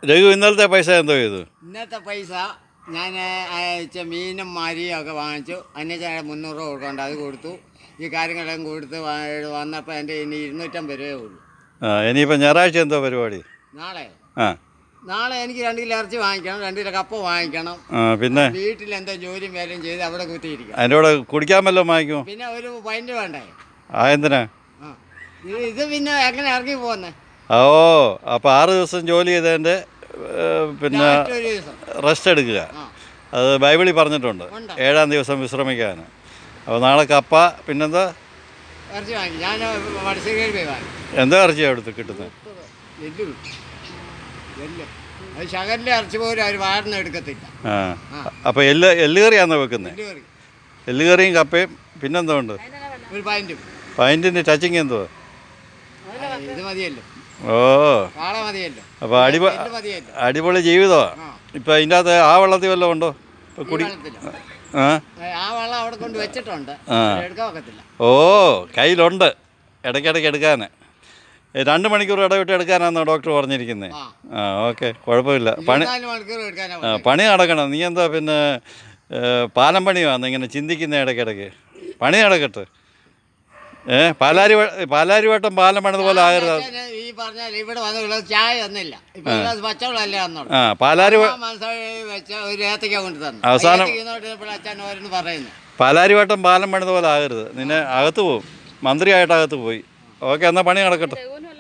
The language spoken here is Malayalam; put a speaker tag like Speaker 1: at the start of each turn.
Speaker 1: രഘു ഇന്നലത്തെ പൈസ എന്തോ ചെയ്തു
Speaker 2: ഇന്നത്തെ പൈസ ഞാൻ അയച്ച മീനും മാരിയും ഒക്കെ വാങ്ങിച്ചു അന്യചായ മുന്നൂറ് രൂപ കൊടുക്കണ്ട അത് കൊടുത്തു ഈ കാര്യങ്ങളെല്ലാം കൊടുത്ത് വ- വന്നപ്പോൾ എൻ്റെ ഇനി ഇരുന്നൂറ്റമ്പത് രൂപയേ ഉള്ളൂ
Speaker 1: ആ ഇനിയിപ്പോൾ ഞായറാഴ്ച എന്തോ പരിപാടി
Speaker 2: നാളെ
Speaker 1: ആ
Speaker 2: നാളെ എനിക്ക് രണ്ട് കിലോ ഇറച്ചി വാങ്ങിക്കണം രണ്ട് കിലോ കപ്പ വാങ്ങിക്കണം
Speaker 1: ആ പിന്നെ
Speaker 2: വീട്ടിൽ എന്തോ ജോലിയും വേലയും ചെയ്ത് അവിടെ കുത്തിയിരിക്കണം
Speaker 1: അതിൻ്റെ കൂടെ കുടിക്കാൻ വല്ലതും വാങ്ങിക്കുമോ
Speaker 2: പിന്നെ ഒരു പൈൻറ്റ് വേണ്ടേ
Speaker 1: ആ എന്തിനാ
Speaker 2: ആ ഇത് ഇത് പിന്നെ എങ്ങനെ ഇറങ്ങി പോകുന്നത്
Speaker 1: ഓ അപ്പോൾ ആറ് ദിവസം ജോലി ചെയ്തതിൻ്റെ ഏ, പിന്നെ
Speaker 2: ലാസ്റ്റ് ഒരു ദിവസം
Speaker 1: റെസ്റ്റ് എടുക്കുക
Speaker 2: ആ
Speaker 1: അത് ബൈബിളിൽ പറഞ്ഞിട്ടുണ്ട്
Speaker 2: ഉണ്ട്.
Speaker 1: ഏഴാം ദിവസം വിശ്രമിക്കാൻ അപ്പോൾ നാളെ കപ്പ പിന്നെന്താ
Speaker 2: ഇറച്ചി വാങ്ങി ഞാൻ വടശ്ശേരി പോയി വാങ്ങി
Speaker 1: എന്താ ഇറച്ചിയാണ് അവിടുത്തെ കിട്ടുന്നത്
Speaker 2: എല്ല് കിട്ടും എല്ല് അത് ശകലിൻ്റെ ഇറച്ചി പോലും അവർ വാടുന്ന എടുക്കത്തില്ല
Speaker 1: ആ അപ്പോൾ എല്ല് എല്ല് കറിയാണോ വെക്കുന്നത്
Speaker 2: എല്ല് കറി
Speaker 1: എല്ല് കറിയും കപ്പയും പിന്നെന്തോ ഉണ്ട്
Speaker 2: ഒരു പൈൻറ്റും
Speaker 1: പൈൻറ്റിൻ്റെ ടച്ചിങ് എന്തോ
Speaker 2: ഇത് മതിയല്ലോ
Speaker 1: ഓ
Speaker 2: കാള മതിയല്ലോ
Speaker 1: അപ്പോൾ അടിപൊ
Speaker 2: എല്ല് മതിയല്ലോ
Speaker 1: അടിപൊളി ജീവിതമാണ്
Speaker 2: ആ
Speaker 1: ഇപ്പം അതിൻ്റെ അകത്ത് ആ വെള്ളത്തിൽ വല്ലതും ഉണ്ടോ ഇപ്പോൾ
Speaker 2: ഈ
Speaker 1: കുടി
Speaker 2: വെള്ളത്തിലോ?
Speaker 1: ആ
Speaker 2: ഏ, ആ വെള്ളം അവിടെ കൊണ്ട് വെച്ചിട്ടുണ്ട്
Speaker 1: ആ.
Speaker 2: അത് എടുക്കാൻ ഒക്കത്തില്ല
Speaker 1: ഓ കയ്യിലുണ്ട് ഇടയ്ക്കിടയ്ക്ക് എടുക്കാൻ രണ്ട് മണിക്കൂർ ഇടവിട്ട് എടുക്കാനാണെന്നോ ഡോക്ടർ പറഞ്ഞിരിക്കുന്നത്
Speaker 2: ആ
Speaker 1: ആ ഓക്കെ കുഴപ്പമില്ല പണി
Speaker 2: ഇരുപത്തിനാല് മണിക്കൂർ എടുക്കാനാ
Speaker 1: ആ, പണി നടക്കണം നീ എന്താ പിന്നെ ഏ, പാലം പണിയാന്ന് ഇങ്ങനെ ചിന്തിക്കുന്ന ഇടയ്ക്കിടയ്ക്ക് പണി നടക്കട്ടെ ഏ പാലാരി വ- പാലാരി വട്ടം പാലം പണിതുപോലെ ആകരുത്
Speaker 2: അച്ഛന് ഈ പറഞ്ഞാൽ ഇവിടെ വന്ന് ഉള്ളത് ചായ ഒന്നില്ല ഇപ്പൊ ഉള്ളത് പച്ചവെള്ളമല്ലേ വന്നോളൂ
Speaker 1: ആ പാലാരി വ-
Speaker 2: മനസ്സിലായി വെച്ച ഒരു ഏത്തക്ക കൊണ്ട് തന്നു
Speaker 1: അവസാനം-
Speaker 2: ഏത്തയ്ക്ക് അച്ഛൻ ഓരോന്ന് പറയുന്നു
Speaker 1: പാലാരി വട്ടം പാലം പണിതുപോലെ ആകരുത് നിന്നെ അകത്ത് പോവും മന്ത്രിയായിട്ട് അകത്ത് പോയി ഓക്കെ എന്നാൽ പണി നടക്കട്ടെ
Speaker 3: രഘുവിന്